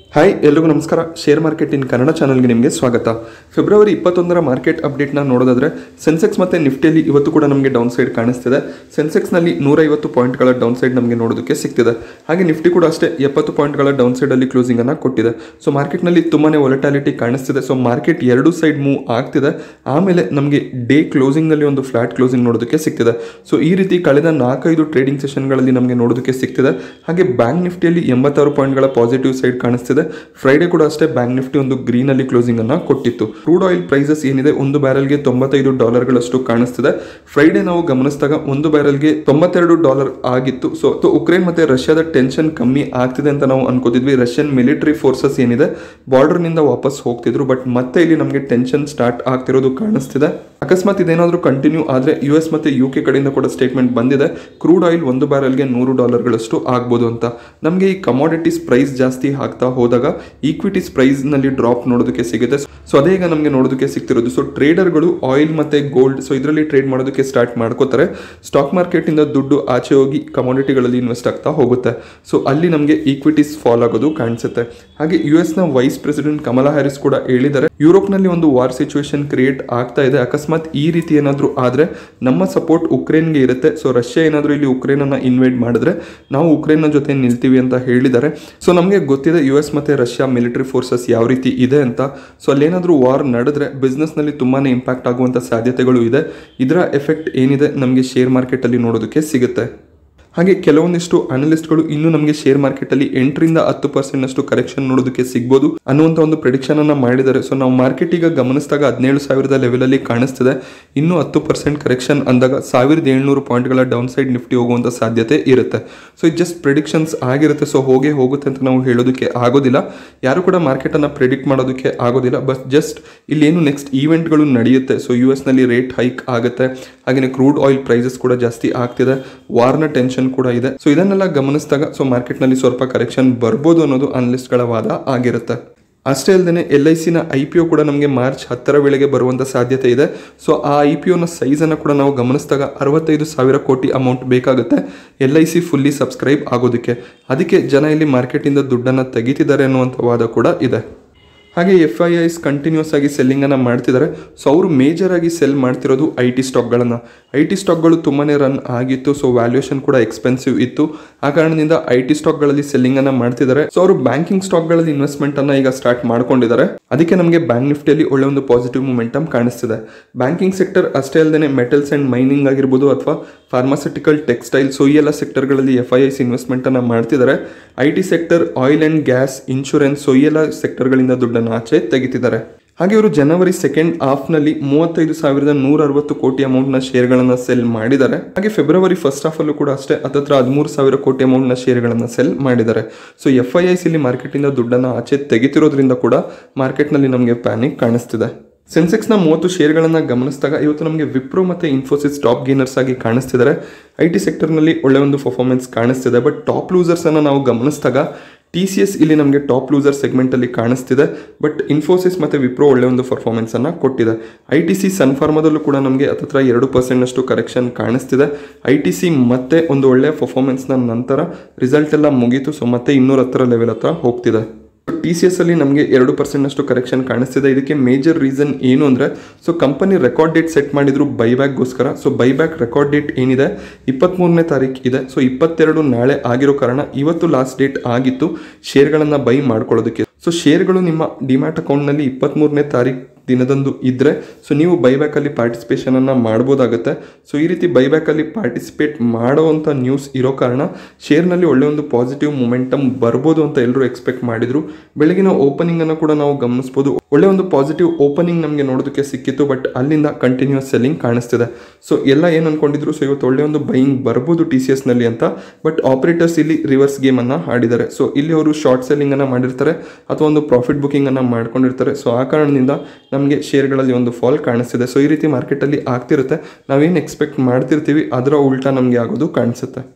hi ಎಲ್ರಿಗೂ ನಮಸ್ಕಾರ share market in Kannada ಚಾನಲ್ಗೆ ನಿಮಗೆ ಸ್ವಾಗತ ಫೆಬ್ರವರಿ ಇಪ್ಪತ್ತೊಂದರ ಮಾರ್ಕೆಟ್ ಅಪ್ಡೇಟ್ನ ನೋಡೋದಾದ್ರೆ ಸೆನ್ಸೆಕ್ಸ್ ಮತ್ತು ನಿಫ್ಟಿಯಲ್ಲಿ ಇವತ್ತು ಕೂಡ ನಮಗೆ ಡೌನ್ ಸೈಡ್ ಕಾಣಿಸ್ತಿದೆ ಸೆನ್ಸೆಕ್ಸ್ನಲ್ಲಿ ನೂರೈವತ್ತು ಪಾಯಿಂಟ್ಗಳ ಡೌನ್ ಸೈಡ್ ನಮಗೆ ನೋಡೋದಕ್ಕೆ ಸಿಗ್ತಿದೆ ಹಾಗೆ ನಿಫ್ಟಿ ಕೂಡ ಅಷ್ಟೇ ಎಪ್ಪತ್ತು ಪಾಯಿಂಟ್ಗಳ ಡೌನ್ ಸೈಡಲ್ಲಿ ಕ್ಲೋಸಿಂಗನ್ನು ಕೊಟ್ಟಿದೆ ಸೊ ಮಾರ್ಕೆಟ್ನಲ್ಲಿ ತುಂಬಾ ವೊಲಟಾಲಿಟಿ ಕಾಣಿಸ್ತಿದೆ ಸೊ ಮಾರ್ಕೆಟ್ ಎರಡು ಸೈಡ್ ಮೂವ್ ಆಗ್ತಿದೆ ಆಮೇಲೆ ನಮಗೆ ಡೇ ಕ್ಲೋಸಿಂಗ್ನಲ್ಲಿ ಒಂದು ಫ್ಲಾಟ್ ಕ್ಲೋಸಿಂಗ್ ನೋಡೋದಕ್ಕೆ ಸಿಗ್ತಿದೆ ಸೊ ಈ ರೀತಿ ಕಳೆದ ನಾಲ್ಕೈದು ಟ್ರೇಡಿಂಗ್ ಸೆಷನ್ಗಳಲ್ಲಿ ನಮಗೆ ನೋಡೋದಕ್ಕೆ ಸಿಗ್ತಿದೆ ಹಾಗೆ ಬ್ಯಾಂಕ್ ನಿಫ್ಟಿಯಲ್ಲಿ ಎಂಬತ್ತಾರು ಪಾಯಿಂಟ್ಗಳ ಪಾಸಿಟಿವ್ ಸೈಡ್ ಕಾಣಿಸ್ತಿದೆ ಫ್ರೈಡೆ ಕೂಡ ಅಷ್ಟೇ ಬ್ಯಾಂಕ್ ನಿಫ್ಟಿ ಒಂದು ಗ್ರೀನ್ ಅಲ್ಲಿ ಕ್ಲೋಸಿಂಗ್ ಅನ್ನ ಕೊಟ್ಟಿತ್ತು ಕ್ರೂಡ್ ಆಯಿಲ್ ಪ್ರೈಸಸ್ ಏನಿದೆ ಒಂದು ಬ್ಯಾರಲ್ಗೆ ತೊಂಬತ್ತೈದು ಡಾಲರ್ಗಳಷ್ಟು ಕಾಣಿಸ್ತಿದೆ ಫ್ರೈಡೆ ನಾವು ಗಮನಿಸಿದಾಗ ಒಂದು ಬ್ಯಾರಲ್ಗೆ ತೊಂಬತ್ತೆರಡು ಡಾಲರ್ ಆಗಿತ್ತು ಸೊ ಉಕ್ರೇನ್ ಮತ್ತೆ ರಷ್ಯಾದ ಟೆನ್ಷನ್ ಕಮ್ಮಿ ಆಗ್ತಿದೆ ಅಂತ ನಾವು ಅನ್ಕೋತಿದ್ವಿ ರಷ್ಯನ್ ಮಿಲಿಟರಿ ಫೋರ್ಸಸ್ ಏನಿದೆ ಬಾರ್ಡರ್ ನಿಂದ ವಾಪಸ್ ಹೋಗ್ತಿದ್ರು ಬಟ್ ಮತ್ತೆ ಇಲ್ಲಿ ನಮಗೆ ಟೆನ್ಷನ್ ಸ್ಟಾರ್ಟ್ ಆಗ್ತಿರೋದು ಕಾಣಿಸ್ತಿದೆ ಅಕಸ್ಮಾತ್ ಇದೇನಾದರೂ ಕಂಟಿನ್ಯೂ ಆದರೆ ಯು ಎಸ್ ಮತ್ತು ಯು ಕೆ ಕಡೆಯಿಂದ ಕೂಡ ಸ್ಟೇಟ್ಮೆಂಟ್ ಬಂದಿದೆ ಕ್ರೂಡ್ ಆಯಿಲ್ ಒಂದು ಬ್ಯಾರಲ್ಗೆ ನೂರು ಡಾಲರ್ಗಳಷ್ಟು ಆಗ್ಬೋದು ಅಂತ ನಮಗೆ ಈ ಕಮಾಡಿಟೀಸ್ ಪ್ರೈಸ್ ಜಾಸ್ತಿ ಆಗ್ತಾ ಹೋದಾಗ ಈಕ್ವಿಟೀಸ್ ಪ್ರೈಸ್ನಲ್ಲಿ ಡ್ರಾಪ್ ನೋಡೋದಕ್ಕೆ ಸಿಗುತ್ತೆ ಸೊ ಅದೇ ಈಗ ನಮಗೆ ನೋಡೋದಕ್ಕೆ ಸಿಗ್ತಿರೋದು ಸೊ ಟ್ರೇಡರ್ಗಳು ಆಯಿಲ್ ಮತ್ತು ಗೋಲ್ಡ್ ಸೊ ಇದರಲ್ಲಿ ಟ್ರೇಡ್ ಮಾಡೋದಕ್ಕೆ ಸ್ಟಾರ್ಟ್ ಮಾಡ್ಕೋತಾರೆ ಸ್ಟಾಕ್ ಮಾರ್ಕೆಟಿಂದ ದುಡ್ಡು ಆಚೆ ಹೋಗಿ ಕಮಾಡಿಟಿಗಳಲ್ಲಿ ಇನ್ವೆಸ್ಟ್ ಆಗ್ತಾ ಹೋಗುತ್ತೆ ಸೊ ಅಲ್ಲಿ ನಮಗೆ ಈಕ್ವಿಟೀಸ್ ಫಾಲ್ ಆಗೋದು ಕಾಣಿಸುತ್ತೆ ಹಾಗೆ ಯು ಎಸ್ನ ವೈಸ್ ಪ್ರೆಸಿಡೆಂಟ್ ಕಮಲಾ ಹ್ಯಾರಿಸ್ ಕೂಡ ಹೇಳಿದ್ದಾರೆ ಯುರೋಪ್ನಲ್ಲಿ ಒಂದು ವಾರ್ ಸಿಚುವೇಶನ್ ಕ್ರಿಯೇಟ್ ಆಗ್ತಾ ಇದೆ ಅಕಸ್ಮಾತ್ ಈ ರೀತಿ ಏನಾದರೂ ಆದರೆ ನಮ್ಮ ಸಪೋರ್ಟ್ ಉಕ್ರೇನ್ಗೆ ಇರುತ್ತೆ ಸೊ ರಷ್ಯಾ ಏನಾದರೂ ಇಲ್ಲಿ ಉಕ್ರೇನನ್ನು ಇನ್ವೈಟ್ ಮಾಡಿದ್ರೆ ನಾವು ಉಕ್ರೇನ್ನ ಜೊತೆ ನಿಲ್ತೀವಿ ಅಂತ ಹೇಳಿದ್ದಾರೆ ಸೊ ನಮಗೆ ಗೊತ್ತಿದೆ ಯು ಎಸ್ ಮತ್ತು ರಷ್ಯಾ ಮಿಲಿಟರಿ ಫೋರ್ಸಸ್ ಯಾವ ರೀತಿ ಇದೆ ಅಂತ ಸೊ ಅಲ್ಲೇನಾದರೂ ವಾರ್ ನಡೆದ್ರೆ ಬಿಸ್ನೆಸ್ನಲ್ಲಿ ತುಂಬಾ ಇಂಪ್ಯಾಕ್ಟ್ ಆಗುವಂಥ ಸಾಧ್ಯತೆಗಳು ಇದೆ ಇದರ ಎಫೆಕ್ಟ್ ಏನಿದೆ ನಮಗೆ ಶೇರ್ ಮಾರ್ಕೆಟಲ್ಲಿ ನೋಡೋದಕ್ಕೆ ಸಿಗುತ್ತೆ ಹಾಗೆ ಕೆಲವೊಂದಿಷ್ಟು ಅನಲಿಸ್ಟ್ಗಳು ಇನ್ನೂ ನಮಗೆ ಶೇರ್ ಮಾರ್ಕೆಟಲ್ಲಿ ಎಂಟರಿಂದ ಹತ್ತು ಪರ್ಸೆಂಟ್ನಷ್ಟು ಕರೆಕ್ಷನ್ ನೋಡೋದಕ್ಕೆ ಸಿಗ್ಬೋದು ಅನ್ನುವಂಥ ಒಂದು ಪ್ರಿಡಿಕ್ಷನ್ ಅನ್ನ ಮಾಡಿದ್ದಾರೆ ಸೊ ನಾವು ಮಾರ್ಕೆಟ್ ಈಗ ಗಮನಿಸಿದಾಗ ಹದಿನೇಳು ಸಾವಿರದ ಲೆವೆಲಲ್ಲಿ ಕಾಣಿಸ್ತಿದೆ ಇನ್ನೂ ಹತ್ತು ಪರ್ಸೆಂಟ್ ಕರೆಕ್ಷನ್ ಅಂದಾಗ ಸಾವಿರದ ಏಳ್ನೂರು ಪಾಯಿಂಟ್ಗಳ ಡೌನ್ ಸೈಡ್ ನಿಫ್ಟಿ ಹೋಗುವಂಥ ಸಾಧ್ಯತೆ ಇರುತ್ತೆ ಸೊ ಇದು ಜಸ್ಟ್ ಪ್ರಿಡಿಕ್ಷನ್ಸ್ ಆಗಿರುತ್ತೆ ಸೊ ಹೋಗೇ ಹೋಗುತ್ತೆ ಅಂತ ನಾವು ಹೇಳೋದಕ್ಕೆ ಆಗೋದಿಲ್ಲ ಯಾರು ಕೂಡ ಮಾರ್ಕೆಟನ್ನು ಪ್ರಿಡಿಕ್ಟ್ ಮಾಡೋದಕ್ಕೆ ಆಗೋದಿಲ್ಲ ಬಟ್ ಜಸ್ಟ್ ಇಲ್ಲಿ ಏನು ನೆಕ್ಸ್ಟ್ ಈವೆಂಟ್ಗಳು ನಡೆಯುತ್ತೆ ಸೊ ಯು ಎಸ್ನಲ್ಲಿ ರೇಟ್ ಹೈಕ್ ಆಗುತ್ತೆ ಹಾಗೆಯೇ ಕ್ರೂಡ್ ಆಯಿಲ್ ಪ್ರೈಸಸ್ ಕೂಡ ಜಾಸ್ತಿ ಆಗ್ತಿದೆ ವಾರ್ನ ಟೆನ್ಷನ್ ಕೂಡ ಇದೆ ಸೊ ಇದನ್ನೆಲ್ಲ ಗಮನಿಸಿದಾಗ ಸೊ ಮಾರ್ಕೆಟ್ನಲ್ಲಿ ಸ್ವಲ್ಪ ಕರೆಕ್ಷನ್ ಬರ್ಬೋದು ಅನ್ನೋದು ಅನಲಿಸ್ಟ್ಗಳ ವಾದ ಆಗಿರುತ್ತೆ ಅಷ್ಟೇ ಅಲ್ಲದೆ ಎಲ್ ಐ ಸಿನ ಐ ಪಿ ಒ ಕೂಡ ನಮಗೆ ಮಾರ್ಚ್ ಹತ್ತರ ವೇಳೆಗೆ ಬರುವಂಥ ಸಾಧ್ಯತೆ ಇದೆ ಸೊ ಆ ಐ ಪಿ ಒನ ಸೈಜನ್ನು ಕೂಡ ನಾವು ಗಮನಿಸಿದಾಗ ಅರವತ್ತೈದು ಸಾವಿರ ಕೋಟಿ ಅಮೌಂಟ್ ಬೇಕಾಗುತ್ತೆ L I C fully subscribe ಆಗೋದಕ್ಕೆ ಅದಕ್ಕೆ ಜನ ಇಲ್ಲಿ ಮಾರ್ಕೆಟಿಂದ ದುಡ್ಡನ್ನು ತೆಗಿತಿದ್ದಾರೆ ಅನ್ನುವಂಥ ವಾದ ಕೂಡ ಇದೆ ಹಾಗೆ ಎಫ್ ಐ ಐಸ್ ಕಂಟಿನ್ಯೂಸ್ ಆಗಿ ಸೆಲ್ಲಿಂಗನ್ನು ಮಾಡ್ತಿದ್ದಾರೆ ಸೊ ಅವರು ಮೇಜರ್ ಆಗಿ ಸೆಲ್ ಮಾಡ್ತಿರೋದು ಐ ಟಿ ಸ್ಟಾಕ್ಗಳನ್ನು ಐ ಟಿ ಸ್ಟಾಕ್ಗಳು ತುಂಬಾ ರನ್ ಆಗಿತ್ತು ಸೊ ವ್ಯಾಲ್ಯೂಯೇಷನ್ ಕೂಡ ಎಕ್ಸ್ಪೆನ್ಸಿವ್ ಇತ್ತು ಆ ಕಾರಣದಿಂದ ಐ ಟಿ ಸ್ಟಾಕ್ಗಳಲ್ಲಿ ಸೆಲ್ಲಿಂಗನ್ನು ಮಾಡ್ತಿದ್ದಾರೆ ಸೊ ಅವರು ಬ್ಯಾಂಕಿಂಗ್ ಸ್ಟಾಕ್ಗಳಲ್ಲಿ ಇನ್ವೆಸ್ಟ್ಮೆಂಟನ್ನು ಈಗ ಸ್ಟಾರ್ಟ್ ಮಾಡ್ಕೊಂಡಿದ್ದಾರೆ ಅದಕ್ಕೆ ನಮಗೆ ಬ್ಯಾಂಕ್ ನಿಫ್ಟಿಯಲ್ಲಿ ಒಳ್ಳೆ ಒಂದು ಪಾಸಿಟಿವ್ ಮೂಮೆಂಟಮ್ ಕಾಣಿಸ್ತಿದೆ ಬ್ಯಾಂಕಿಂಗ್ ಸೆಕ್ಟರ್ ಅಷ್ಟೇ ಅಲ್ಲದೆ ಮೆಟಲ್ಸ್ ಆ್ಯಂಡ್ ಮೈನಿಂಗ್ ಆಗಿರ್ಬೋದು ಅಥವಾ ಫಾರ್ಮಾಸ್ಯೂಟಿಕಲ್ ಟೆಕ್ಸ್ಟೈಲ್ ಸೊ ಈ ಎಲ್ಲ ಸೆಕ್ಟರ್ಗಳಲ್ಲಿ ಎಫ್ ಐ ಐಸ್ ಇನ್ವೆಸ್ಟ್ಮೆಂಟನ್ನು ಮಾಡ್ತಿದ್ದಾರೆ I T sector oil and gas insurance so ಈ ಎಲ್ಲ ಸೆಕ್ಟರ್ಗಳಿಂದ ದುಡ್ಡನ್ನು ಆಚೆ ತೆಗಿತಿದ್ದಾರೆ ಹಾಗೆ ಇವರು ಜನವರಿ ಸೆಕೆಂಡ್ ಹಾಫ್ನಲ್ಲಿ ಮೂವತ್ತೈದು ಸಾವಿರದ ನೂರ ಅರವತ್ತು ಕೋಟಿ ಅಮೌಂಟ್ನ ಶೇರ್ಗಳನ್ನು ಸೆಲ್ ಮಾಡಿದ್ದಾರೆ ಹಾಗೆ ಫೆಬ್ರವರಿ ಫಸ್ಟ್ ಹಾಫಲ್ಲೂ ಕೂಡ ಅಷ್ಟೇ ಹತ್ತತ್ರ ಹದಿಮೂರು ಸಾವಿರ ಕೋಟಿ ಅಮೌಂಟ್ನ ಶೇರ್ಗಳನ್ನು ಸೆಲ್ ಮಾಡಿದ್ದಾರೆ ಸೊ ಎಫ್ ಐ ಐಸ್ ಇಲ್ಲಿ ಮಾರ್ಕೆಟಿಂದ ದುಡ್ಡನ್ನು ಆಚೆ ತೆಗಿತಿರೋದ್ರಿಂದ ಕೂಡ ಮಾರ್ಕೆಟ್ನಲ್ಲಿ ನಮಗೆ ಪ್ಯಾನಿಕ್ ಕಾಣಿಸ್ತಿದೆ ಸೆನ್ಸೆಕ್ಸ್ನ ಮೂವತ್ತು ಶೇರ್ಗಳನ್ನು ಗಮನಿಸಿದಾಗ ಇವತ್ತು ನಮಗೆ ವಿಪ್ರೋ ಮತ್ತು ಇನ್ಫೋಸಿಸ್ ಟಾಪ್ ಗೇನರ್ಸ್ ಆಗಿ ಕಾಣಿಸ್ತಿದ್ದಾರೆ ಐ ಟಿ ಸೆಕ್ಟರ್ನಲ್ಲಿ ಒಳ್ಳೆ ಒಂದು ಪರ್ಫಾರ್ಮೆನ್ಸ್ ಕಾಣಿಸ್ತಿದೆ ಬಟ್ ಟಾಪ್ ಲೂಸರ್ಸನ್ನು ನಾವು ಗಮನಿಸಿದಾಗ ಟಿ ಸಿ ಎಸ್ ಇಲ್ಲಿ ನಮಗೆ ಟಾಪ್ ಲೂಸರ್ ಸೆಗ್ಮೆಂಟಲ್ಲಿ ಕಾಣಿಸ್ತಿದೆ ಬಟ್ ಇನ್ಫೋಸಿಸ್ ಮತ್ತು ವಿಪ್ರೋ ಒಳ್ಳೆ ಒಂದು ಪರ್ಫಾರ್ಮೆನ್ಸನ್ನು ಕೊಟ್ಟಿದೆ ಐ ಟಿ ಸಿ ಸನ್ಫಾರ್ಮದಲ್ಲೂ ಕೂಡ ನಮಗೆ ಹತ್ತತ್ರ ಎರಡು ಪರ್ಸೆಂಟ್ನಷ್ಟು ಕರೆಕ್ಷನ್ ಕಾಣಿಸ್ತಿದೆ ಐ ಟಿ ಸಿ ಮತ್ತೆ ಒಂದು ಒಳ್ಳೆಯ ಪರ್ಫಾರ್ಮೆನ್ಸ್ನ ನಂತರ ರಿಸಲ್ಟ್ ಎಲ್ಲ ಮುಗೀತು ಸೊ ಮತ್ತೆ ಇನ್ನೂರ ಹತ್ತರ ಲೆವೆಲ್ ಹತ್ರ ಹೋಗ್ತಿದೆ ಟಿ ಸಿ ಎಸ್ ಅಲ್ಲಿ ನಮಗೆ ಎರಡು ಪರ್ಸೆಂಟ್ನಷ್ಟು ಕರೆಕ್ಷನ್ ಕಾಣಿಸ್ತಿದೆ ಇದಕ್ಕೆ ಮೇಜರ್ ರೀಸನ್ ಏನು ಅಂದರೆ so company record date set ಮಾಡಿದ್ರು ಬೈಬ್ಯಾಕ್ಗೋಸ್ಕರ ಸೊ ಬೈಬ್ಯಾಕ್ ರೆಕಾರ್ಡ್ ಡೇಟ್ ಏನಿದೆ ಇಪ್ಪತ್ತ್ಮೂರನೇ ತಾರೀಕು ಇದೆ ಸೊ ಇಪ್ಪತ್ತೆರಡು ನಾಳೆ ಆಗಿರೋ ಕಾರಣ ಇವತ್ತು ಲಾಸ್ಟ್ ಡೇಟ್ ಆಗಿತ್ತು ಶೇರ್ಗಳನ್ನು ಬೈ ಮಾಡ್ಕೊಳ್ಳೋದಕ್ಕೆ ಸೊ ಶೇರ್ಗಳು ನಿಮ್ಮ ಡಿಮ್ಯಾಟ್ ಅಕೌಂಟ್ನಲ್ಲಿ ಇಪ್ಪತ್ತ್ಮೂರನೇ ತಾರೀಕು ದಿನದಂದು ಇದ್ದರೆ ಸೊ ನೀವು ಬೈಬ್ಯಾಕಲ್ಲಿ ಪಾರ್ಟಿಸಿಪೇಷನನ್ನು ಮಾಡ್ಬೋದಾಗುತ್ತೆ ಸೊ ಈ ರೀತಿ ಬೈಬ್ಯಾಕಲ್ಲಿ ಪಾರ್ಟಿಸಿಪೇಟ್ ಮಾಡೋವಂಥ ನ್ಯೂಸ್ ಇರೋ ಕಾರಣ ಶೇರ್ನಲ್ಲಿ ಒಳ್ಳೆ ಒಂದು ಪಾಸಿಟಿವ್ ಮೊಮೆಂಟಮ್ ಬರ್ಬೋದು ಅಂತ ಎಲ್ಲರೂ ಎಕ್ಸ್ಪೆಕ್ಟ್ ಮಾಡಿದರು ಬೆಳಗಿನ ಓಪನಿಂಗನ್ನು ಕೂಡ ನಾವು ಗಮನಿಸ್ಬೋದು ಒಳ್ಳೆ ಒಂದು ಪಾಸಿಟಿವ್ ಓಪನಿಂಗ್ ನಮಗೆ ನೋಡೋದಕ್ಕೆ ಸಿಕ್ಕಿತ್ತು ಬಟ್ ಅಲ್ಲಿಂದ ಕಂಟಿನ್ಯೂಸ್ ಸೆಲ್ಲಿಂಗ್ ಕಾಣಿಸ್ತಿದೆ ಸೊ ಎಲ್ಲ ಏನು ಅನ್ಕೊಂಡಿದ್ರು ಸೊ ಇವತ್ತು ಒಳ್ಳೆ ಒಂದು ಬೈಯಿಂಗ್ ಬರ್ಬೋದು ಟಿ ಸಿ ಎಸ್ನಲ್ಲಿ ಅಂತ ಬಟ್ ಆಪರೇಟರ್ಸ್ ಇಲ್ಲಿ ರಿವರ್ಸ್ ಗೇಮನ್ನು ಆಡಿದ್ದಾರೆ ಸೊ ಇಲ್ಲಿ ಅವರು ಶಾರ್ಟ್ ಸೆಲ್ಲಿಂಗನ್ನು ಮಾಡಿರ್ತಾರೆ ಅಥವಾ ಒಂದು ಪ್ರಾಫಿಟ್ ಬುಕ್ಕಿಂಗನ್ನು ಮಾಡ್ಕೊಂಡಿರ್ತಾರೆ ಸೊ ಆ ಕಾರಣದಿಂದ ನಮಗೆ ಶೇರ್ಗಳಲ್ಲಿ ಒಂದು ಫಾಲ್ ಕಾಣಿಸ್ತಿದೆ ಸೊ ಈ ರೀತಿ ಮಾರ್ಕೆಟಲ್ಲಿ ಆಗ್ತಿರುತ್ತೆ ನಾವೇನು ಎಕ್ಸ್ಪೆಕ್ಟ್ ಮಾಡ್ತಿರ್ತೀವಿ ಅದರ ಉಲ್ಟಾ ನಮಗೆ ಆಗೋದು ಕಾಣಿಸುತ್ತೆ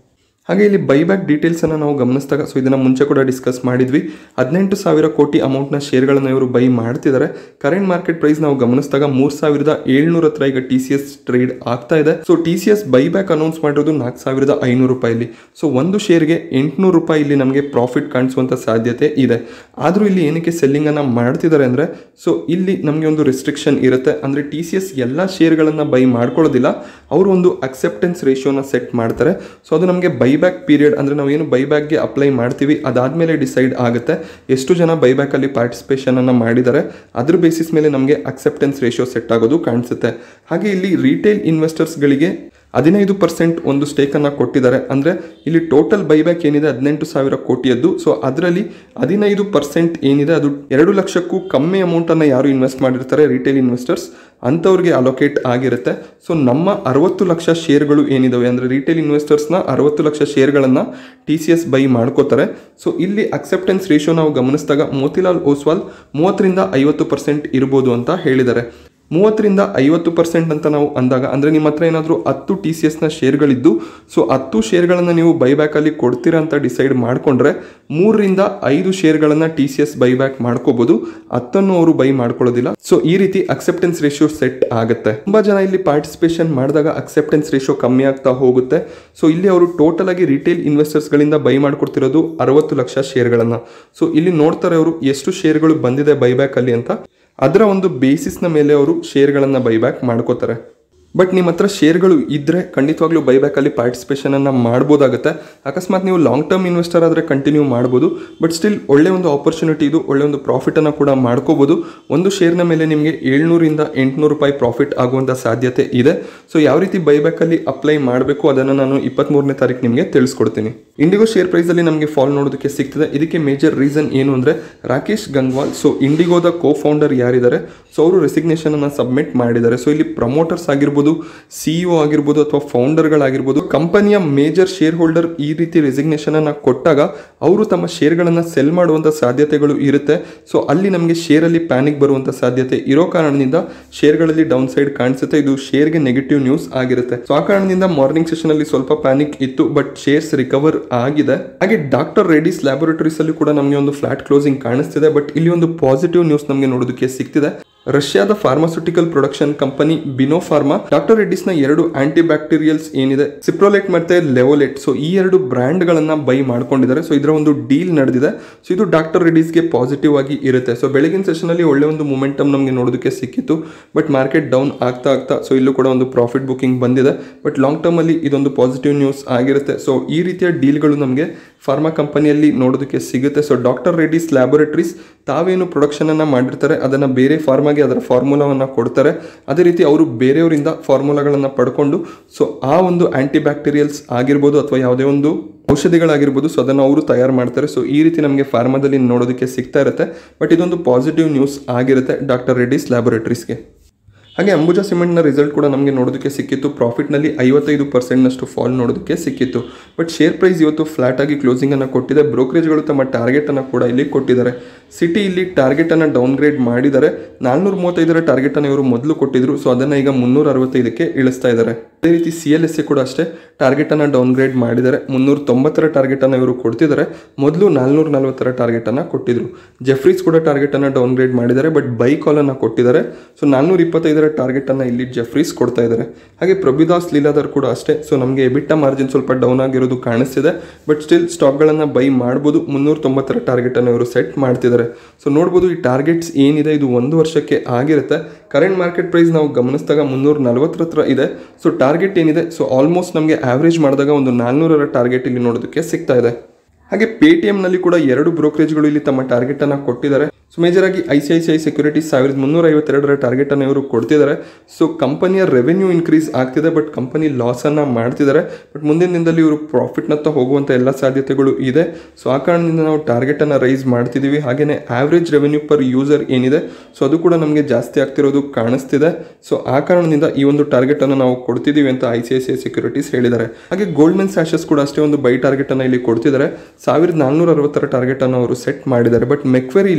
ಹಾಗೆ ಇಲ್ಲಿ ಬೈಬ್ಯಾಕ್ ಡೀಟೇಲ್ಸನ್ನು ನಾವು ಗಮನಿಸಿದಾಗ ಸೊ ಇದನ್ನು ಮುಂಚೆ ಕೂಡ ಡಿಸ್ಕಸ್ ಮಾಡಿದ್ವಿ ಹದಿನೆಂಟು ಸಾವಿರ ಕೋಟಿ ಅಮೌಂಟ್ನ ಶೇರ್ಗಳನ್ನು ಇವರು ಬೈ ಮಾಡ್ತಿದ್ದಾರೆ ಕರೆಂಟ್ ಮಾರ್ಕೆಟ್ ಪ್ರೈಸ್ ನಾವು ಗಮನಿಸಿದಾಗ ಮೂರು ಸಾವಿರದ ಏಳ್ನೂರ ಹತ್ರ ಈಗ ಟಿ ಸಿ ಎಸ್ ಟ್ರೇಡ್ ಆಗ್ತಾ ಇದೆ so T C S buyback announce ಮಾಡಿರೋದು ನಾಲ್ಕು ಸಾವಿರದ ಐನೂರು ರೂಪಾಯಿಲಿ ಸೊ ಒಂದು ಶೇರ್ಗೆ ಎಂಟುನೂರು ರೂಪಾಯಿ ಇಲ್ಲಿ ನಮಗೆ ಪ್ರಾಫಿಟ್ ಕಾಣಿಸುವಂಥ ಸಾಧ್ಯತೆ ಇದೆ ಆದರೂ ಇಲ್ಲಿ ಏನಕ್ಕೆ ಸೆಲ್ಲಿಂಗನ್ನು ಮಾಡ್ತಿದ್ದಾರೆ ಅಂದರೆ ಸೊ ಇಲ್ಲಿ ನಮಗೆ ಒಂದು ರಿಸ್ಟ್ರಿಕ್ಷನ್ ಇರುತ್ತೆ ಅಂದರೆ ಟಿ ಸಿ ಎಸ್ ಎಲ್ಲ ಶೇರ್ಗಳನ್ನು ಬೈ ಮಾಡ್ಕೊಳ್ಳೋದಿಲ್ಲ ಅವರು ಒಂದು ಅಕ್ಸೆಪ್ಟೆನ್ಸ್ ರೇಷಿಯೋನ ಸೆಟ್ ಮಾಡ್ತಾರೆ ಸೊ ಅದು ನಮಗೆ ಬೈಬ್ಯಾಕ್ ಪೀರಿಯಡ್ ಅಂದರೆ ನಾವು ಏನು ಬೈಬ್ಯಾಕ್ಗೆ ಅಪ್ಲೈ ಮಾಡ್ತೀವಿ ಅದಾದಮೇಲೆ ಡಿಸೈಡ್ ಆಗುತ್ತೆ ಎಷ್ಟು ಜನ ಬೈಬ್ಯಾಕಲ್ಲಿ ಪಾರ್ಟಿಸಿಪೇಷನನ್ನು ಮಾಡಿದ್ದಾರೆ ಅದ್ರ ಬೇಸಿಸ್ ಮೇಲೆ ನಮಗೆ ಅಕ್ಸೆಪ್ಟೆನ್ಸ್ ರೇಷಿಯೋ ಸೆಟ್ ಆಗೋದು ಕಾಣಿಸುತ್ತೆ ಹಾಗೆ ಇಲ್ಲಿ ರಿಟೇಲ್ ಇನ್ವೆಸ್ಟರ್ಸ್ಗಳಿಗೆ ಹದಿನೈದು ಪರ್ಸೆಂಟ್ ಒಂದು ಸ್ಟೇಕನ್ನು ಕೊಟ್ಟಿದ್ದಾರೆ ಅಂದರೆ ಇಲ್ಲಿ ಟೋಟಲ್ ಬೈಬ್ಯಾಕ್ ಏನಿದೆ ಹದಿನೆಂಟು ಸಾವಿರ ಕೋಟಿಯದ್ದು ಸೊ ಅದರಲ್ಲಿ ಹದಿನೈದು ಪರ್ಸೆಂಟ್ ಏನಿದೆ ಅದು ಎರಡು ಲಕ್ಷಕ್ಕೂ ಕಮ್ಮಿ ಅಮೌಂಟನ್ನು ಯಾರು ಇನ್ವೆಸ್ಟ್ ಮಾಡಿರ್ತಾರೆ ರಿಟೇಲ್ ಇನ್ವೆಸ್ಟರ್ಸ್ ಅಂಥವ್ರಿಗೆ ಅಲೋಕೇಟ್ ಆಗಿರುತ್ತೆ ಸೊ ನಮ್ಮ ಅರವತ್ತು ಲಕ್ಷ ಶೇರ್ಗಳು ಏನಿದಾವೆ ಅಂದರೆ ರಿಟೇಲ್ ಇನ್ವೆಸ್ಟರ್ಸ್ನ ಅರವತ್ತು ಲಕ್ಷ ಶೇರ್ಗಳನ್ನು ಟಿ ಸಿ ಎಸ್ ಬೈ ಮಾಡ್ಕೋತಾರೆ ಸೊ ಇಲ್ಲಿ ಅಕ್ಸೆಪ್ಟೆನ್ಸ್ ರೇಷಿಯೋ ನಾವು ಗಮನಿಸಿದಾಗ ಮೋತಿಲಾಲ್ ಓಸ್ವಾಲ್ ಮೂವತ್ತರಿಂದ ಐವತ್ತು ಪರ್ಸೆಂಟ್ ಇರ್ಬೋದು ಅಂತ ಹೇಳಿದ್ದಾರೆ ಮೂವತ್ತರಿಂದ ಐವತ್ತು ಪರ್ಸೆಂಟ್ ಅಂತ ನಾವು ಅಂದಾಗ ಅಂದರೆ ನಿಮ್ಮ ಹತ್ರ ಏನಾದರೂ ಹತ್ತು ಟಿ ಸಿ ಎಸ್ನ ಶೇರ್ಗಳಿದ್ದು ಸೊ ಹತ್ತು ಶೇರ್ಗಳನ್ನು ನೀವು ಬೈಬ್ಯಾಕಲ್ಲಿ ಕೊಡ್ತೀರಾ ಅಂತ ಡಿಸೈಡ್ ಮಾಡಿಕೊಂಡ್ರೆ ಮೂರರಿಂದ ಐದು ಶೇರ್ಗಳನ್ನು ಟಿ ಸಿ ಎಸ್ ಬೈಬ್ಯಾಕ್ ಮಾಡ್ಕೋಬೋದು ಹತ್ತನ್ನು ಅವರು ಬೈ ಮಾಡ್ಕೊಳ್ಳೋದಿಲ್ಲ ಸೊ ಈ ರೀತಿ ಅಕ್ಸೆಪ್ಟೆನ್ಸ್ ರೇಷಿಯೋ ಸೆಟ್ ಆಗುತ್ತೆ ತುಂಬ ಜನ ಇಲ್ಲಿ ಪಾರ್ಟಿಸಿಪೇಷನ್ ಮಾಡಿದಾಗ ಅಕ್ಸೆಪ್ಟೆನ್ಸ್ ರೇಷಿಯೋ ಕಮ್ಮಿ ಆಗ್ತಾ ಹೋಗುತ್ತೆ ಸೊ ಇಲ್ಲಿ ಅವರು ಟೋಟಲ್ ಆಗಿ ರಿಟೇಲ್ ಇನ್ವೆಸ್ಟರ್ಸ್ಗಳಿಂದ ಬೈ ಮಾಡ್ಕೊಡ್ತಿರೋದು ಅರವತ್ತು ಲಕ್ಷ ಶೇರ್ಗಳನ್ನು ಸೊ ಇಲ್ಲಿ ನೋಡ್ತಾರೆ ಅವರು ಎಷ್ಟು ಶೇರ್ಗಳು ಬಂದಿದೆ ಬೈಬ್ಯಾಕಲ್ಲಿ ಅಂತ ಅದರ ಒಂದು ಬೇಸಿಸ್ನ ಮೇಲೆ ಅವರು ಶೇರ್ಗಳನ್ನು ಬೈಬ್ಯಾಕ್ ಮಾಡ್ಕೋತಾರೆ ಬಟ್ ನಿಮ್ಮ ಹತ್ರ ಶೇರ್ಗಳು ಇದ್ದರೆ ಖಂಡಿತವಾಗ್ಲೂ ಬೈಬ್ಯಾಕಲ್ಲಿ ಪಾರ್ಟಿಸಿಪೇಷನನ್ನು ಮಾಡ್ಬೋದಾಗುತ್ತೆ ಅಕಸ್ಮಾತ್ ನೀವು ಲಾಂಗ್ ಟರ್ಮ್ ಇನ್ವೆಸ್ಟರ್ ಆದರೆ ಕಂಟಿನ್ಯೂ ಮಾಡ್ಬೋದು ಬಟ್ ಸ್ಟಿಲ್ ಒಳ್ಳೆ ಒಂದು ಆಪರ್ಚುನಿಟಿ ಇದು ಒಳ್ಳೆ ಒಂದು ಪ್ರಾಫಿಟನ್ನು ಕೂಡ ಮಾಡ್ಕೋಬೋದು ಒಂದು ಶೇರ್ನ ಮೇಲೆ ನಿಮಗೆ ಏಳ್ನೂರಿಂದ ಎಂಟುನೂರು ರೂಪಾಯಿ ಪ್ರಾಫಿಟ್ ಆಗುವಂಥ ಸಾಧ್ಯತೆ ಇದೆ ಸೊ ಯಾವ ರೀತಿ ಬೈಬ್ಯಾಕಲ್ಲಿ ಅಪ್ಲೈ ಮಾಡಬೇಕು ಅದನ್ನು ನಾನು ಇಪ್ಪತ್ತ್ಮೂರನೇ ತಾರೀಕು ನಿಮಗೆ ತಿಳಿಸ್ಕೊಡ್ತೀನಿ ಇಂಡಿಗೋ ಶೇರ್ ಪ್ರೈಸಲ್ಲಿ ನಮಗೆ ಫಾಲ್ ನೋಡೋದಕ್ಕೆ ಸಿಗ್ತದೆ ಇದಕ್ಕೆ ಮೇಜರ್ ರೀಸನ್ ಏನು ಅಂದರೆ ರಾಕೇಶ್ ಗಂಗ್ವಾಲ್ ಸೊ ಇಂಡಿಗೋದ ಕೋ ಫೌಂಡರ್ ಯಾರಿದ್ದಾರೆ ಸೊ ಅವರು ರೆಸಿಗ್ನೇಷನನ್ನು ಸಬ್ಮಿಟ್ ಮಾಡಿದ್ದಾರೆ ಸೊ ಇಲ್ಲಿ ಪ್ರಮೋಟರ್ಸ್ ಆಗಿರ್ಬೋದು ಸಿಇಒ ಆಗಿರ್ಬೋದು ಅಥವಾ ಫೌಂಡರ್ಗಳಾಗಿರ್ಬೋದು ಕಂಪನಿಯ ಮೇಜರ್ ಶೇರ್ ಹೋಲ್ಡರ್ ಈ ರೀತಿ ರೆಸಿಗ್ನೇಷನ್ ಅನ್ನ ಕೊಟ್ಟಾಗ ಅವರು ತಮ್ಮ ಶೇರ್ಗಳನ್ನು ಸೆಲ್ ಮಾಡುವಂಥ ಸಾಧ್ಯತೆಗಳು ಇರುತ್ತೆ ಸೊ ಅಲ್ಲಿ ನಮಗೆ ಶೇರಲ್ಲಿ ಪ್ಯಾನಿಕ್ ಬರುವಂಥ ಸಾಧ್ಯತೆ ಇರೋ ಕಾರಣದಿಂದ ಶೇರ್ಗಳಲ್ಲಿ ಡೌನ್ ಸೈಡ್ ಕಾಣಿಸುತ್ತೆ ಇದು ಶೇರ್ಗೆ ನೆಗೆಟಿವ್ ನ್ಯೂಸ್ ಆಗಿರುತ್ತೆ ಸೊ ಆ ಕಾರಣದಿಂದ ಮಾರ್ನಿಂಗ್ ಸೆಷನ್ ಅಲ್ಲಿ ಸ್ವಲ್ಪ ಪ್ಯಾನಿಕ್ ಇತ್ತು ಬಟ್ ಶೇರ್ಸ್ ರಿಕವರ್ ಆಗಿದೆ ಹಾಗೆ ಡಾಕ್ಟರ್ ರೆಡ್ಡಿಸ್ ಲ್ಯಾಬೊರೇಟರೀಸ್ ಅಲ್ಲಿ ಕೂಡ ನಮಗೆ ಒಂದು ಫ್ಲಾಟ್ ಕ್ಲೋಸಿಂಗ್ ಕಾಣಿಸ್ತಿದೆ ಬಟ್ ಇಲ್ಲಿ ಒಂದು ಪಾಸಿಟಿವ್ ನ್ಯೂಸ್ ನಮಗೆ ನೋಡೋದಕ್ಕೆ ಸಿಗ್ತಿದೆ ರಷ್ಯಾದ pharmaceutical production company Binnopharm doctor ರೆಡ್ಡಿಸ್ನ ಎರಡು ಆಂಟಿ ಬ್ಯಾಕ್ಟೀರಿಯಲ್ಸ್ ಏನಿದೆ ಸಿಪ್ರೋಲೆಟ್ ಮತ್ತೆ ಲೆವೋಲೆಟ್ ಸೊ ಈ ಎರಡು ಬ್ರ್ಯಾಂಡ್ಗಳನ್ನ ಬೈ ಮಾಡ್ಕೊಂಡಿದ್ದಾರೆ ಸೊ ಇದರ ಒಂದು ಡೀಲ್ ನಡೆದಿದೆ ಸೊ ಇದು ಡಾಕ್ಟರ್ ರೆಡ್ಡಿಸ್ಗೆ ಪಾಸಿಟಿವ್ ಆಗಿ ಇರುತ್ತೆ ಸೊ ಬೆಳಗಿನ ಸೆಷನ್ ಅಲ್ಲಿ ಒಳ್ಳೆ ಒಂದು ಮೊಮೆಂಟಮ್ ನಮಗೆ ನೋಡೋದಕ್ಕೆ ಸಿಕ್ಕಿತ್ತು ಬಟ್ ಮಾರ್ಕೆಟ್ ಡೌನ್ ಆಗ್ತಾ ಆಗ್ತಾ ಸೊ ಇಲ್ಲೂ ಕೂಡ ಒಂದು ಪ್ರಾಫಿಟ್ ಬುಕಿಂಗ್ ಬಂದಿದೆ ಬಟ್ ಲಾಂಗ್ ಟರ್ಮ್ ಅಲ್ಲಿ ಇದೊಂದು ಪಾಸಿಟಿವ್ ನ್ಯೂಸ್ ಆಗಿರುತ್ತೆ ಸೊ ಈ ರೀತಿಯ ಡೀಲ್ಗಳು ನಮಗೆ ಫಾರ್ಮಾ ಕಂಪನಿಯಲ್ಲಿ ನೋಡೋದಕ್ಕೆ ಸಿಗುತ್ತೆ ಸೊ ಡಾಕ್ಟರ್ ರೆಡ್ಡಿಸ್ ಲ್ಯಾಬೊರೇಟರೀಸ್ ತಾವೇನು ಪ್ರೊಡಕ್ಷನನ್ನು ಮಾಡಿರ್ತಾರೆ ಅದನ್ನು ಬೇರೆ ಫಾರ್ಮಾಗೆ ಅದರ ಫಾರ್ಮುಲಾವನ್ನು ಕೊಡ್ತಾರೆ ಅದೇ ರೀತಿ ಅವರು ಬೇರೆಯವರಿಂದ ಫಾರ್ಮುಲಾಗಳನ್ನು ಪಡ್ಕೊಂಡು ಸೊ ಆ ಒಂದು ಆ್ಯಂಟಿ ಬ್ಯಾಕ್ಟೀರಿಯಲ್ಸ್ ಆಗಿರ್ಬೋದು ಅಥವಾ ಯಾವುದೇ ಒಂದು ಔಷಧಿಗಳಾಗಿರ್ಬೋದು ಸೊ ಅದನ್ನು ಅವರು ತಯಾರು ಮಾಡ್ತಾರೆ ಸೊ ಈ ರೀತಿ ನಮಗೆ ಫಾರ್ಮಾದಲ್ಲಿ ನೋಡೋದಕ್ಕೆ ಸಿಗ್ತಾ ಇರುತ್ತೆ ಬಟ್ ಇದೊಂದು ಪಾಸಿಟಿವ್ ನ್ಯೂಸ್ ಆಗಿರುತ್ತೆ ಡಾಕ್ಟರ್ ರೆಡ್ಡಿಸ್ ಲ್ಯಾಬೊರೇಟರೀಸ್ಗೆ ಹಾಗೆ ಅಂಬುಜಾ ಸಿಮೆಂಟ್ನ ರಿಸಲ್ಟ್ ಕೂಡ ನಮಗೆ ನೋಡೋದಕ್ಕೆ ಸಿಕ್ಕಿತ್ತು ಪ್ರಾಫಿಟ್ನಲ್ಲಿ ಐವತ್ತೈದು ಪರ್ಸೆಂಟ್ನಷ್ಟು ಫಾಲ್ ನೋಡೋದಕ್ಕೆ ಸಿಕ್ಕಿತ್ತು ಬಟ್ ಶೇರ್ ಪ್ರೈಸ್ ಇವತ್ತು ಫ್ಲಾಟ್ ಆಗಿ ಕ್ಲೋಸಿಂಗನ್ನು ಕೊಟ್ಟಿದೆ ಬ್ರೋಕರೇಜ್ಗಳು ತಮ್ಮ ಟಾರ್ಗೆಟನ್ನು ಕೂಡ ಇಲ್ಲಿ ಕೊಟ್ಟಿದ್ದಾರೆ ಸಿಟಿ ಇಲ್ಲಿ ಟಾರ್ಗೆಟನ್ನು ಡೌನ್ಗ್ರೇಡ್ ಮಾಡಿದ್ದಾರೆ ನಾಲ್ನೂರ ಮೂವತ್ತೈದರ ಟಾರ್ಗೆಟನ್ನು ಇವರು ಮೊದಲು ಕೊಟ್ಟಿದ್ರು ಸೊ ಅದನ್ನು ಈಗ ಮುನ್ನೂರ ಅರವತ್ತೈದಕ್ಕೆ ಇಳಿಸ್ತಾ ಇದ್ದಾರೆ ಅದೇ ರೀತಿ ಸಿ ಎಲ್ ಎಸ್ ಎ ಕೂಡ ಅಷ್ಟೇ ಟಾರ್ಗೆಟನ್ನು ಡೌನ್ಗ್ರೇಡ್ ಮಾಡಿದ್ದಾರೆ ಮುನ್ನೂರ ತೊಂಬತ್ತರ ಟಾರ್ಗೆಟನ್ನು ಇವರು ಕೊಡ್ತಿದ್ದಾರೆ ಮೊದಲು ನಾಲ್ನೂರ ನಲವತ್ತರ ಟಾರ್ಗೆಟನ್ನು ಕೊಟ್ಟಿದ್ರು ಜೆಫ್ರೀಸ್ ಕೂಡ ಟಾರ್ಗೆಟನ್ನು ಡೌನ್ಗ್ರೇಡ್ ಮಾಡಿದ್ದಾರೆ ಬಟ್ ಬೈ ಕಾಲನ್ನು ಕೊಟ್ಟಿದ್ದಾರೆ ಸೊ ನಾಲ್ನೂರ ಇಪ್ಪತ್ತೈದರ ಟಾರ್ಗೆಟನ್ನು ಇಲ್ಲಿ ಜೆಫ್ರೀಸ್ ಕೊಡ್ತಾ ಇದ್ದಾರೆ ಹಾಗೆ ಪ್ರಭುದಾಸ್ ಲೀಲಾದರ್ ಕೂಡ ಅಷ್ಟೇ ಸೊ ನಮಗೆ ಎಬಿಟ್ಟ ಮಾರ್ಜಿನ್ ಸ್ವಲ್ಪ ಡೌನ್ ಆಗಿರೋದು ಕಾಣಿಸ್ತಿದೆ ಬಟ್ ಸ್ಟಿಲ್ ಸ್ಟಾಕ್ಗಳನ್ನು ಬೈ ಮಾಡ್ಬೋದು ಮುನ್ನೂರ ತೊಂಬತ್ತರ ಟಾರ್ಗೆಟನ್ನು ಇವರು ಸೆಟ್ ಮಾಡ್ತಿದ್ದಾರೆ ಸೊ ನೋಡ್ಬೋದು ಈ ಟಾರ್ಗೆಟ್ಸ್ ಏನಿದೆ ಇದು ಒಂದು ವರ್ಷಕ್ಕೆ ಆಗಿರುತ್ತೆ ಕರೆಂಟ್ ಮಾರ್ಕೆಟ್ ಪ್ರೈಸ್ ನಾವು ಗಮನಿಸಿದಾಗ ಮುನ್ನೂರ ನಲವತ್ತರ ಹತ್ರ ಇದೆ ಸೊ ಟಾರ್ಗೆಟ್ ಏನಿದೆ ಸೊ ಆಲ್ಮೋಸ್ಟ್ ನಮಗೆ ಆವ್ರೇಜ್ ಮಾಡಿದಾಗ ಒಂದು ನಾಲ್ನೂರರ ಟಾರ್ಗೆಟ್ ಇಲ್ಲಿ ನೋಡೋದಕ್ಕೆ ಸಿಗ್ತಾ ಇದೆ ಹಾಗೆ ಪೇ ಟಿ ಎಮ್ನಲ್ಲಿ ಕೂಡ ಎರಡು ಬ್ರೋಕರೇಜ್ಗಳು ಇಲ್ಲಿ ತಮ್ಮ ಟಾರ್ಗೆಟನ್ನು ಕೊಟ್ಟಿದ್ದಾರೆ ಸೊ ಮೇಜರ್ ಆಗಿ I C I C I securities ಸಾವಿರದ ಮುನ್ನೂರ ಐವತ್ತೆರಡರ ಟಾರ್ಗೆಟನ್ನು ಇವರು ಕೊಡ್ತಿದ್ದಾರೆ ಸೊ ಕಂಪನಿಯ ರೆವೆನ್ಯೂ ಇನ್ಕ್ರೀಸ್ ಆಗ್ತಿದೆ ಬಟ್ ಕಂಪನಿ ಲಾಸನ್ನು ಮಾಡ್ತಿದ್ದಾರೆ ಬಟ್ ಮುಂದಿನ ದಿನದಲ್ಲಿ ಇವರು ಪ್ರಾಫಿಟ್ನತ್ತ ಹೋಗುವಂಥ ಎಲ್ಲ ಸಾಧ್ಯತೆಗಳು ಇದೆ ಸೊ ಆ ಕಾರಣದಿಂದ ನಾವು ಟಾರ್ಗೆಟನ್ನು ರೈಸ್ ಮಾಡ್ತಿದ್ದೀವಿ ಹಾಗೆಯೇ ಆವ್ರೇಜ್ ರೆವೆನ್ಯೂ ಪರ್ ಯೂಸರ್ ಏನಿದೆ ಸೊ ಅದು ಕೂಡ ನಮಗೆ ಜಾಸ್ತಿ ಆಗ್ತಿರೋದು ಕಾಣಿಸ್ತಿದೆ ಸೊ ಆ ಕಾರಣದಿಂದ ಈ ಒಂದು ಟಾರ್ಗೆಟನ್ನು ನಾವು ಕೊಡ್ತಿದ್ದೀವಿ ಅಂತ I C I C I securities ಹೇಳಿದ್ದಾರೆ ಹಾಗೆ ಗೋಲ್ಡ್ಮನ್ ಸ್ಯಾಶಸ್ ಕೂಡ ಅಷ್ಟೇ ಒಂದು ಬೈ ಟಾರ್ಗೆಟನ್ನು ಇಲ್ಲಿ ಕೊಡ್ತಿದ್ದಾರೆ ಸಾವಿರದ ನಾಲ್ನೂರ ಅರವತ್ತರ ಟಾರ್ಗೆಟನ್ನು ಅವರು ಸೆಟ್ ಮಾಡಿದ್ದಾರೆ ಬಟ್ ಮೆಕ್ವೆರಿ ಇಲ್ಲಿ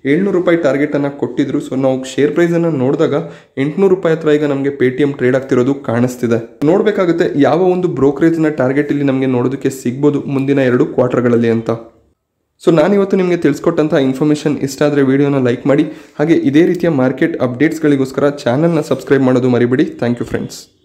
ಏಳ್ನೂರು ರೂಪಾಯಿ ಟಾರ್ಗೆಟನ್ನು ಕೊಟ್ಟಿದ್ರು ಸೊ ನಾವು ಶೇರ್ ಪ್ರೈಸನ್ನು ನೋಡಿದಾಗ ಎಂಟುನೂರು ರೂಪಾಯಿ ಹತ್ರ ಈಗ ನಮಗೆ ಪೇ ಟಿ ಎಮ್ ಟ್ರೇಡ್ ಆಗ್ತಿರೋದು ಕಾಣಿಸ್ತಿದೆ ನೋಡಬೇಕಾಗುತ್ತೆ ಯಾವ ಒಂದು ಬ್ರೋಕರೇಜ್ನ ಟಾರ್ಗೆಟ್ ಇಲ್ಲಿ ನಮಗೆ ನೋಡೋದಕ್ಕೆ ಸಿಗ್ಬೋದು ಮುಂದಿನ ಎರಡು ಕ್ವಾರ್ಟರ್ಗಳಲ್ಲಿ ಅಂತ ಸೊ ನಾನಿವತ್ತು ನಿಮಗೆ ತಿಳಿಸ್ಕೊಟ್ಟಂಥ ಇನ್ಫಾರ್ಮೇಷನ್ ಇಷ್ಟ ಆದರೆ ವಿಡಿಯೋನ ಲೈಕ್ ಮಾಡಿ ಹಾಗೆ ಇದೇ ರೀತಿಯ ಮಾರ್ಕೆಟ್ ಅಪ್ಡೇಟ್ಸ್ಗಳಿಗೋಸ್ಕರ ಚಾನಲ್ನ ಸಬ್ಸ್ಕ್ರೈಬ್ ಮಾಡೋದು ಮರಿಬೇಡಿ ಥ್ಯಾಂಕ್ ಯು ಫ್ರೆಂಡ್ಸ್